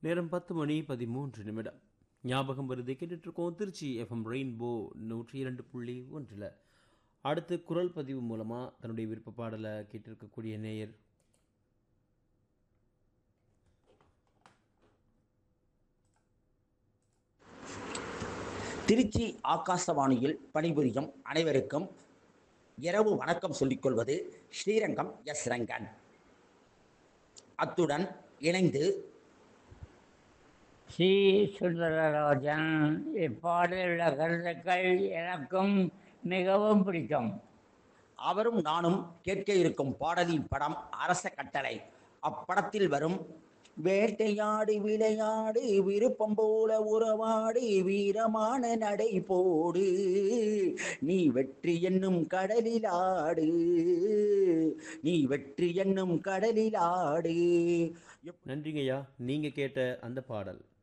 நேரம் பத்து மணி பதிமூன்று நிமிடம் ஞாபகம் வருது கேட்டுட்டு இருக்கோம் திருச்சி எஃப்எம் ரெயின்போ நூற்றி இரண்டு புள்ளி ஒன்றில் அடுத்து குரல் பதிவு மூலமாக தன்னுடைய விருப்ப பாடலை கேட்டிருக்கக்கூடிய நேயர் திருச்சி ஆகாசவாணியில் பணிபுரியும் அனைவருக்கும் இரவு வணக்கம் சொல்லிக்கொள்வது ஸ்ரீரங்கம் எஸ் ரங்கன் அத்துடன் இணைந்து சி சுந்தரராஜன் இப்பாடலுள்ள கருத்துக்கள் எனக்கும் மிகவும் பிடிக்கும் அவரும் நானும் கேட்க இருக்கும் பாடலின் படம் அரச கட்டளை அப்படத்தில் வரும் வேட்டையாடு விளையாடு விருப்பம் போல உறவாடு வீரமான நடை போடு நீ வெற்றி என்னும் கடலில் ஆடு நீ வெற்றி என்னும் கடலில் ஆடு நன்றிங்கய்யா நீங்கள் கேட்ட அந்த பாடல்